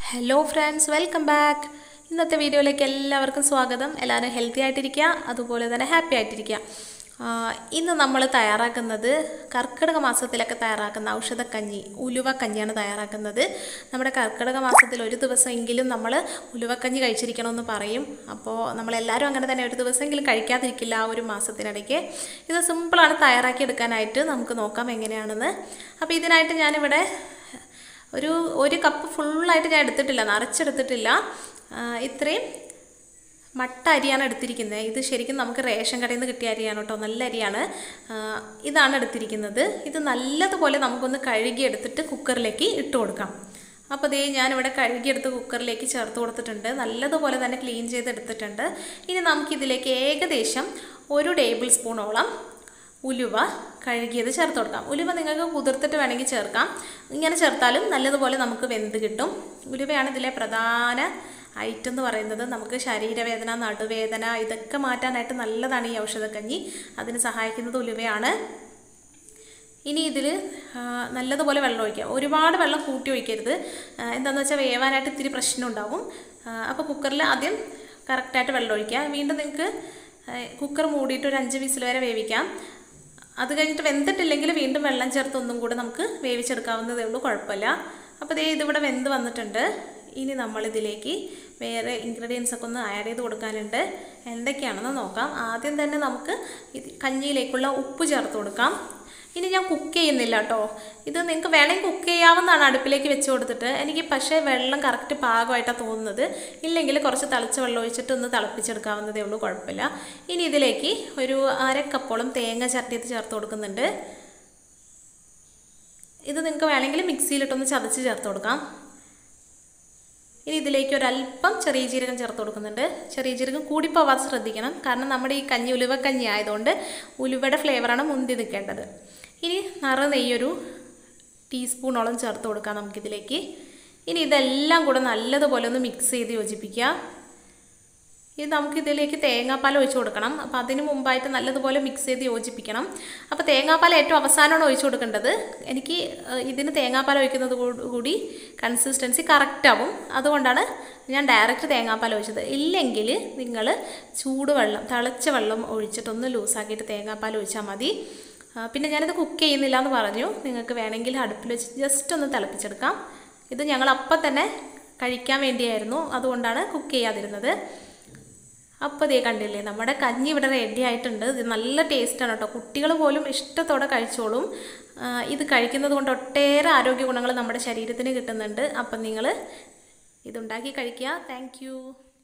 hello friends welcome back ഇന്നത്തെ വീഡിയോയിലേക്ക് എല്ലാവർക്കും സ്വാഗതം എല്ലാവരും ഹെൽത്തി ആയിട്ടിരിക്കുക അതുപോലെ തന്നെ ഹാപ്പി ആയിട്ടിരിക്കുക ആ, ഇന്ന് നമ്മൾ തയ്യാറാക്കുന്നത് കർക്കിടക മാസത്തിലൊക്കെ തയ്യാറാക്കുന്ന ഔഷധക്കഞ്ഞി ഉലുവക്കഞ്ഞിയാണ് തയ്യാറാക്കുന്നത് നമ്മുടെ കർക്കിടക മാസത്തിൽ ഒരു ദിവസമെങ്കിലും നമ്മൾ ഉലുവക്കഞ്ഞി കഴിച്ചിരിക്കണമെന്ന് പറയും അപ്പോൾ നമ്മളെല്ലാവരും അങ്ങനെ തന്നെ ഒരു ദിവസമെങ്കിലും കഴിക്കാതിരിക്കില്ല ആ ഒരു മാസത്തിനിടയ്ക്ക് ഇത് സിമ്പിളാണ് തയ്യാറാക്കി എടുക്കാനായിട്ട് നമുക്ക് നോക്കാം എങ്ങനെയാണെന്ന് അപ്പോൾ ഇതിനായിട്ട് ഞാനിവിടെ ഒരു ഒരു കപ്പ് ഫുള്ളായിട്ട് ഞാൻ എടുത്തിട്ടില്ല നിറച്ചെടുത്തിട്ടില്ല ആ, ഇത്രയും മട്ട അരിയാണ് എടുത്തിരിക്കുന്നത് ഇത് ശരിക്കും നമുക്ക് റേഷൻ കടയിൽ നിന്ന് കിട്ടിയ അരിയാണ് കേട്ടോ നല്ല അരിയാണ് ആ, ഇതാണ് എടുത്തിരിക്കുന്നത് ഇത് നല്ലതുപോലെ നമുക്കൊന്ന് കഴുകി എടുത്തിട്ട് കുക്കറിലേക്ക് ഇട്ട് കൊടുക്കാം അപ്പോൾ ദേ ഞാനിവിടെ കഴുകിയെടുത്ത് കുക്കറിലേക്ക് ചേർത്ത് കൊടുത്തിട്ടുണ്ട് നല്ലതുപോലെ തന്നെ ക്ലീൻ ചെയ്തെടുത്തിട്ടുണ്ട് ഇനി നമുക്കിതിലേക്ക് ഏകദേശം ഒരു ടേബിൾ സ്പൂണോളം ഉലുവ കഴുകിയത് ചേർത്ത് കൊടുക്കാം ഉലുവ നിങ്ങൾക്ക് കുതിർത്തിട്ട് വേണമെങ്കിൽ ചേർക്കാം ഇങ്ങനെ ചേർത്താലും നല്ലതുപോലെ നമുക്ക് വെന്ത് കിട്ടും ഉലുവയാണ് ഇതിലെ പ്രധാന ഐറ്റം എന്ന് പറയുന്നത് നമുക്ക് ശരീരവേദന നടുവേദന ഇതൊക്കെ മാറ്റാനായിട്ട് നല്ലതാണ് ഈ ഔഷധക്കഞ്ഞി അതിന് സഹായിക്കുന്നത് ഉലുവയാണ് ഇനി ഇതിൽ നല്ലതുപോലെ വെള്ളം ഒഴിക്കുക ഒരുപാട് വെള്ളം കൂട്ടി ഒഴിക്കരുത് ആ, എന്താണെന്ന് വെച്ചാൽ വേവാനായിട്ട് ഇത്തിരി പ്രശ്നം ഉണ്ടാവും അപ്പോൾ കുക്കറിൽ ആദ്യം കറക്റ്റായിട്ട് വെള്ളം ഒഴിക്കുക വീണ്ടും നിങ്ങൾക്ക് കുക്കർ മൂടിയിട്ട് ഒരു അഞ്ച് വിസിൽ വരെ വേവിക്കാം അത് കഴിഞ്ഞിട്ട് വെന്തിട്ടില്ലെങ്കിൽ വീണ്ടും വെള്ളം ചേർത്ത് ഒന്നും കൂടെ നമുക്ക് വേവിച്ചെടുക്കാവുന്നതേ ഉള്ളൂ കുഴപ്പമില്ല അപ്പോൾ ദേ ഇതിവിടെ വെന്ത് വന്നിട്ടുണ്ട് ഇനി നമ്മളിതിലേക്ക് വേറെ ഇൻഗ്രീഡിയൻസ് ഒക്കെ ഒന്ന് ആഡ് ചെയ്ത് കൊടുക്കാനുണ്ട് എന്തൊക്കെയാണെന്ന് നോക്കാം ആദ്യം തന്നെ നമുക്ക് ഇത് കഞ്ഞിയിലേക്കുള്ള ഉപ്പ് ചേർത്ത് കൊടുക്കാം ഇനി ഞാൻ കുക്ക് ചെയ്യുന്നില്ല കേട്ടോ ഇത് നിങ്ങൾക്ക് വേണമെങ്കിൽ കുക്ക് ചെയ്യാവുന്നതാണ് അടുപ്പിലേക്ക് വെച്ച് കൊടുത്തിട്ട് എനിക്ക് പക്ഷേ വെള്ളം കറക്റ്റ് പാകമായിട്ടാണ് തോന്നുന്നത് ഇല്ലെങ്കിൽ കുറച്ച് തിളച്ച വെള്ളം ഒഴിച്ചിട്ട് ഒന്ന് തിളപ്പിച്ചെടുക്കാവുന്നതേ ഉള്ളൂ കുഴപ്പമില്ല ഇനി ഇതിലേക്ക് ഒരു അരക്കപ്പോളം തേങ്ങ ചരട്ടിയത് ചേർത്ത് കൊടുക്കുന്നുണ്ട് ഇത് നിങ്ങൾക്ക് വേണമെങ്കിൽ മിക്സിയിലിട്ടൊന്ന് ചതച്ച് ചേർത്ത് കൊടുക്കാം ഇനി ഇതിലേക്ക് ഒരല്പം ചെറിയ ജീരകം ചേർത്ത് കൊടുക്കുന്നുണ്ട് ചെറിയ ജീരകം കൂടിപ്പോവാതെ ശ്രദ്ധിക്കണം കാരണം നമ്മുടെ ഈ കഞ്ഞി ഉലുവക്കഞ്ഞി ആയതുകൊണ്ട് ഉലുവയുടെ ഫ്ലേവറാണ് മുന്തി നിൽക്കേണ്ടത് ഇനി നിറ നെയ്യൊരു ടീസ്പൂണോളം ചേർത്ത് കൊടുക്കാം നമുക്കിതിലേക്ക് ഇനി ഇതെല്ലാം കൂടെ നല്ലതുപോലെ ഒന്ന് മിക്സ് ചെയ്ത് യോജിപ്പിക്കുക ഇത് നമുക്ക് ഇതിലേക്ക് തേങ്ങാപ്പാൽ ഒഴിച്ചു കൊടുക്കണം അപ്പോൾ അതിന് മുമ്പായിട്ട് നല്ലതുപോലെ മിക്സ് ചെയ്ത് യോജിപ്പിക്കണം അപ്പോൾ തേങ്ങാപ്പാൽ ഏറ്റവും അവസാനമാണ് ഒഴിച്ചു കൊടുക്കേണ്ടത് എനിക്ക് ഏഹ്, ഇതിന് തേങ്ങാപ്പാൽ ഒഴിക്കുന്നത് കൂട് കൂടി കൺസിസ്റ്റൻസി കറക്റ്റ് ആവും അതുകൊണ്ടാണ് ഞാൻ ഡയറക്റ്റ് തേങ്ങാപ്പാൽ ഒഴിച്ചത് ഇല്ലെങ്കിൽ നിങ്ങൾ ചൂടുവെള്ളം തിളച്ച വെള്ളം ഒഴിച്ചിട്ടൊന്ന് ലൂസാക്കിയിട്ട് തേങ്ങാപ്പാൽ ഒഴിച്ചാൽ മതി ആ, പിന്നെ ഞാനിത് കുക്ക് ചെയ്യുന്നില്ല എന്ന് പറഞ്ഞു നിങ്ങൾക്ക് വേണമെങ്കിൽ അടുപ്പിൽ വെച്ച് ജസ്റ്റ് ഒന്ന് തിളപ്പിച്ചെടുക്കാം ഇത് ഞങ്ങൾ അപ്പം തന്നെ കഴിക്കാൻ വേണ്ടിയായിരുന്നു അതുകൊണ്ടാണ് കുക്ക് ചെയ്യാതിരുന്നത് അപ്പോൾ ദേ കണ്ടില്ലേ നമ്മുടെ കഞ്ഞി ഇവിടെ റെഡി ആയിട്ടുണ്ട് ഇത് നല്ല ടേസ്റ്റാണ് കേട്ടോ കുട്ടികൾ പോലും ഇഷ്ടത്തോടെ കഴിച്ചോളും ആ, ഇത് കഴിക്കുന്നത് കൊണ്ട് ഒട്ടേറെ ആരോഗ്യ ഗുണങ്ങൾ നമ്മുടെ ശരീരത്തിന് കിട്ടുന്നുണ്ട് അപ്പം നിങ്ങൾ ഇതുണ്ടാക്കി കഴിക്കുക താങ്ക്